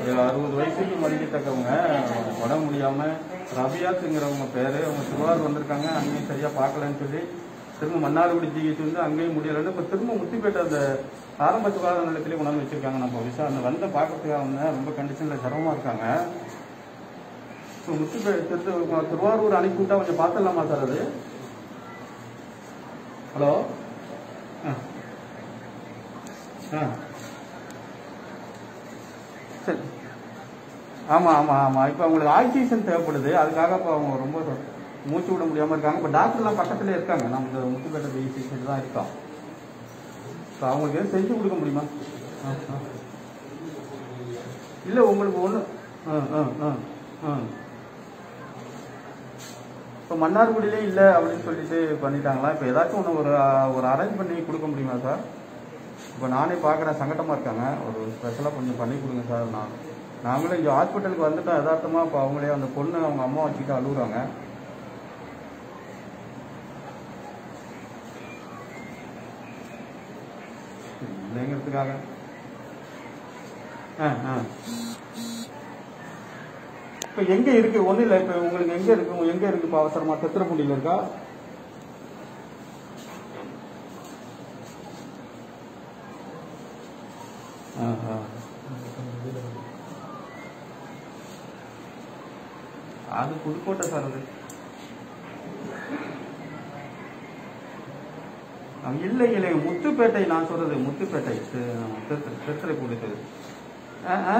ஒரு அறுபது வயசுக்கு மதிக்கத்தக்கவங்க உடம்பு முடியாம ரபியாத்துங்கிறவங்க பேரு அவங்க திருவாரூர் வந்திருக்காங்க அங்கேயும் சரியா பார்க்கலன்னு சொல்லி திரும்ப மன்னார்குடி ஜிஹெச் வந்து அங்கேயும் முடியலன்னு இப்ப திரும்ப முத்திப்பேட்டை அந்த ஆரம்ப சுகாதார நிலையத்திலே கொண்டாந்து வச்சிருக்காங்க நம்ம விசா அந்த வந்த பார்க்கறதுக்காக அவங்க ரொம்ப கண்டிஷன்ல சிரமமா இருக்காங்க இப்போ முத்திப்பேட்டை திரு திருவாரூர் அனுப்பி விட்டா கொஞ்சம் பார்த்துடலாமா சார் அது ஹலோ ஆ ஆ சரி ஆமா ஆமா ஆமா இப்போ அவங்களுக்கு ஆக்சிஜன் தேவைப்படுது அதுக்காக இப்போ அவங்க ரொம்ப மூச்சு விட முடியாம இருக்காங்க இப்போ டாக்டர்லாம் பக்கத்துல இருக்காங்க நம்ம இந்த முத்துப்பேட்டை பிஎஸ்சி சைடு தான் இருக்கோம் இப்போ அவங்களுக்கு எதுவும் செஞ்சு கொடுக்க முடியுமா ஆ, ஆ. இல்ல உங்களுக்கு ஒண்ணு ஆ, ஆ, ஆ, ஆ. இப்போ மன்னார்குடியிலே இல்லை அப்படின்னு சொல்லிட்டு பண்ணிட்டாங்களா இப்போ ஏதாச்சும் ஒன்று ஒரு ஒரு அரேஞ்ச் பண்ணி கொடுக்க முடியுமா சார் இப்போ நானே பார்க்குறேன் சங்கடமாக இருக்காங்க ஒரு ஸ்பெஷலாக கொஞ்சம் பண்ணி கொடுங்க சார் நான் நாங்களும் இங்கே ஹாஸ்பிட்டலுக்கு வந்துட்டோம் யதார்த்தமாக இப்போ அவங்களே அந்த பொண்ணு அவங்க அம்மா வச்சுக்கிட்டு அழுகுறாங்க இல்லைங்கிறதுக்காக ஆ ஆ இப்போ எங்க இருக்கு ஒன்றும் இல்லை இப்போ உங்களுக்கு எங்க இருக்கு எங்க இருக்கு இப்போ அவசரமா திருத்துறைப்பூண்டியில் இருக்கா ஆ, ஆ. அது புதுக்கோட்டை சார் அது அங்க இல்லை இல்லை முத்துப்பேட்டை நான் சொல்றது முத்துப்பேட்டை திருத்துறைப்பூண்டி தெரு ஆ ஆ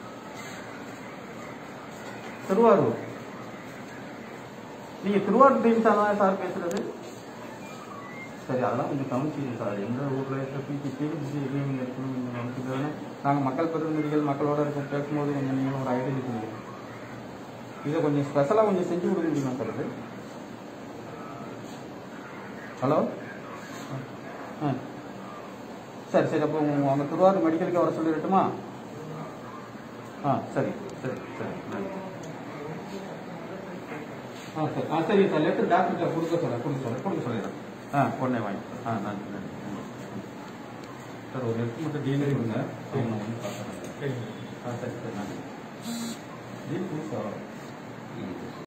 திருவாரூர் நீங்க திருவாரூர் டீம் தானா சார் பேசுறது சரி அதெல்லாம் கொஞ்சம் கவனிச்சிங்க சார் எந்த ஊர்ல இருக்க பிடிச்சி நீங்க இருக்கணும் நீங்க கவனிச்சுக்கிறதுன்னு நாங்க மக்கள் பிரதிநிதிகள் மக்களோட இருக்க பேசும்போது கொஞ்சம் நீங்களும் ஒரு ஐடியா கொடுங்க இதை கொஞ்சம் ஸ்பெஷலா கொஞ்சம் செஞ்சு கொடுக்க முடியுமா சார் அது ஹலோ ஆ சரி சரி அப்போ உங்க அவங்க திருவாரூர் மெடிக்கலுக்கு வர சொல்லிடட்டுமா ஆ சரி சரி சரி நன்றி. ஆ சரி ஆ சரி சார் லெட்டர் டாக்டர்கிட்ட கொடுக்க சொல்ல கொடுக்க சொல்ல கொடுக்க சொல்லிடுறேன் ஆ உடனே வாங்கி ஆ நன்றி நன்றி சார் ஒரு லெட்டர் மட்டும் டீலர் கொடுங்க அவங்க நான் வந்து பார்க்குறேன் ஆ சரி சரி நன்றி டீல் கொடுக்க